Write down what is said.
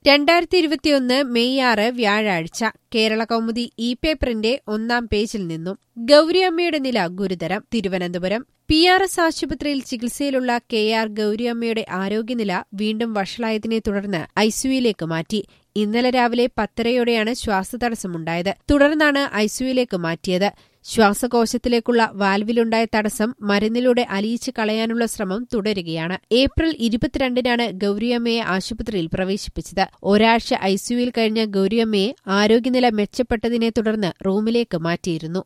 രണ്ടായിരത്തി ഇരുപത്തിയൊന്ന് മെയ് ആറ് വ്യാഴാഴ്ച കേരള കൗമുദി ഇ പേപ്പറിന്റെ ഒന്നാം പേജിൽ നിന്നും ഗൌരിയമ്മയുടെ നില ഗുരുതരം തിരുവനന്തപുരം പി ആർ എസ് ആശുപത്രിയിൽ ചികിത്സയിലുള്ള കെ ആർ ഗൌരിയമ്മയുടെ ആരോഗ്യനില വീണ്ടും വഷളായതിനെ തുടർന്ന് ഐസിയുയിലേക്ക് മാറ്റി ഇന്നലെ രാവിലെ പത്തരയോടെയാണ് ശ്വാസതടസ്സമുണ്ടായത് തുടർന്നാണ് ഐസിയുയിലേക്ക് മാറ്റിയത് ശ്വാസകോശത്തിലേക്കുള്ള വാൽവിലുണ്ടായ തടസ്സം മരുന്നിലൂടെ അലിയിച്ച് കളയാനുള്ള ശ്രമം തുടരുകയാണ് ഏപ്രിൽ ഇരുപത്തിരണ്ടിനാണ് ഗൌരിയമ്മയെ ആശുപത്രിയിൽ പ്രവേശിപ്പിച്ചത് ഒരാഴ്ച ഐസിയുയിൽ കഴിഞ്ഞ ഗൌരിയമ്മയെ ആരോഗ്യനില മെച്ചപ്പെട്ടതിനെ തുടർന്ന് റൂമിലേക്ക് മാറ്റിയിരുന്നു